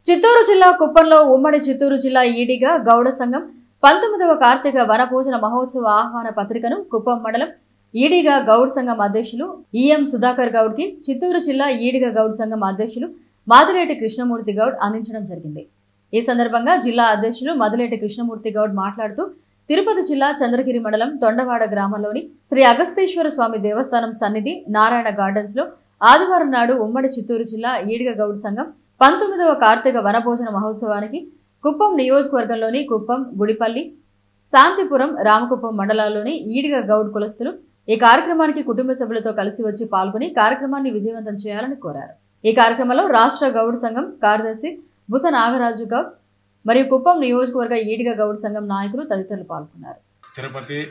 చిత్తూరు జిల్లా కుప్పంలో ఉమ్మడి చిత్తూరు జిల్లా ఈడిగా గౌడ సంఘం పంతొమ్మిదవ కార్తీక వనభోజన మహోత్సవ ఆహ్వాన పత్రికను కుప్పం మండలం ఈడిగా గౌడ్ సంఘం అధ్యక్షులు ఈఎం సుధాకర్ గౌడ్ కి చిత్తూరు జిల్లా ఈడిగా గౌడ్ సంఘం అధ్యక్షులు మాదిలేటి కృష్ణమూర్తి గౌడ్ అందించడం జరిగింది ఈ సందర్భంగా జిల్లా అధ్యక్షులు మదిలేటి కృష్ణమూర్తి గౌడ్ మాట్లాడుతూ తిరుపతి జిల్లా చంద్రగిరి మండలం తొండవాడ గ్రామంలోని శ్రీ అగస్తేశ్వర స్వామి దేవస్థానం సన్నిధి నారాయణ గార్డెన్స్ లో ఆదివారం నాడు ఉమ్మడి చిత్తూరు జిల్లా ఈడిగ గౌడ్ సంఘం పంతొమ్మిదవ కార్తీక వనభోజన మహోత్సవానికి కుప్పం నియోజకవర్గంలోని కుప్పం గుడిపల్లి శాంతిపురం రామకుప్పం మండలాల్లోని ఈడిగ గౌడ్ కులస్తులు ఈ కార్యక్రమానికి కుటుంబ సభ్యులతో కలిసి వచ్చి పాల్గొని కార్యక్రమాన్ని విజయవంతం చేయాలని కోరారు ఈ కార్యక్రమంలో రాష్ట్ర గౌడ్ సంఘం కార్యదర్శి బుస నాగరాజు గౌడ్ మరియు కుప్పం నియోజకవర్గ ఈడిగ గౌడ్ సంఘం నాయకులు తదితరులు పాల్గొన్నారు తిరుపతి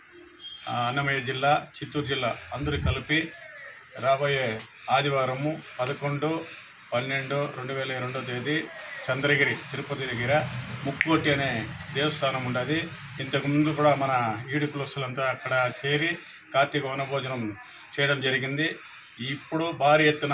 ఆ, అన్నమయ్య జిల్లా చిత్తూరు జిల్లా అందరూ కలిపి రాబోయే ఆదివారము పదకొండు పన్నెండు రెండు వేల రెండో తేదీ చంద్రగిరి తిరుపతి దగ్గర ముక్కోటి అనే దేవస్థానం ఉండదు ఇంతకుముందు కూడా మన ఈడు కులస్తులంతా అక్కడ చేరి కార్తీక వనభోజనం చేయడం జరిగింది ఇప్పుడు భారీ ఎత్తున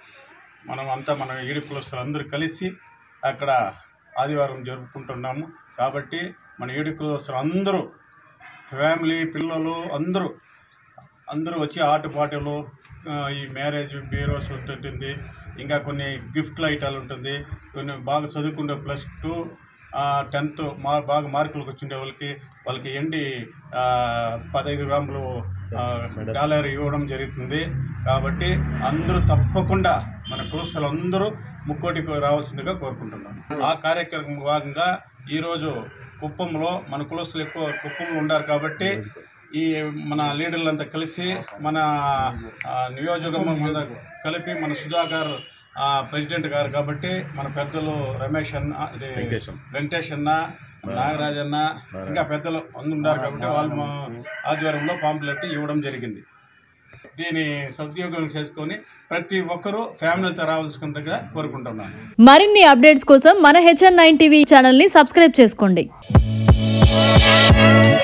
మనం అంతా మన ఈడు కులస్తులు అందరూ కలిసి అక్కడ ఆదివారం జరుపుకుంటున్నాము కాబట్టి మన ఈడు కులస్తులు అందరూ ఫ్యామిలీ పిల్లలు అందరూ అందరూ వచ్చి ఆటపాటలు ఆ, ఈ మ్యారేజ్ బీరోస్ ఉంటుంది ఇంకా కొన్ని గిఫ్ట్లు ఐటాలు ఉంటుంది కొన్ని బాగా చదువుకుంటే ప్లస్ టూ టెన్త్ మా బాగా మార్కులకు వచ్చిండే వాళ్ళకి వాళ్ళకి ఎండి ఆ, పదహైదు గ్రాములు ఆ, డాలర్ ఇవ్వడం జరుగుతుంది కాబట్టి అందరూ తప్పకుండా మన కులస్తులు అందరూ ముక్కోటికి రావాల్సిందిగా కోరుకుంటున్నాను ఆ కార్యక్రమం భాగంగా ఈరోజు కుప్పంలో మన కులస్తులు ఎక్కువ కుప్పంలో ఉన్నారు కాబట్టి ఈ మన లీడర్లంతా కలిసి మన ఆ, నియోజకవర్గం అంతా కలిపి మన సుధాకర్ ఆ, ప్రెసిడెంట్ గారు కాబట్టి మన పెద్దలు రమేష్ అన్న ఇది వెంకటేష్ అన్న నాగరాజ్ అన్న ఇంకా పెద్దలు అందరు ఉన్నారు కాబట్టి వాళ్ళు మా ఆధ్వర్యంలో పాంప్లెట్ ఇవ్వడం జరిగింది దీని సద్వినియోగం చేసుకొని ప్రతి ఒక్కరూ ఫ్యామిలీతో రావాల్సిందిగా కోరుకుంటున్నాను మరిన్ని అప్డేట్స్ కోసం మన హెచ్ఎన్ నైన్ టీవీ ఛానల్ ని సబ్స్క్రైబ్ చేసుకోండి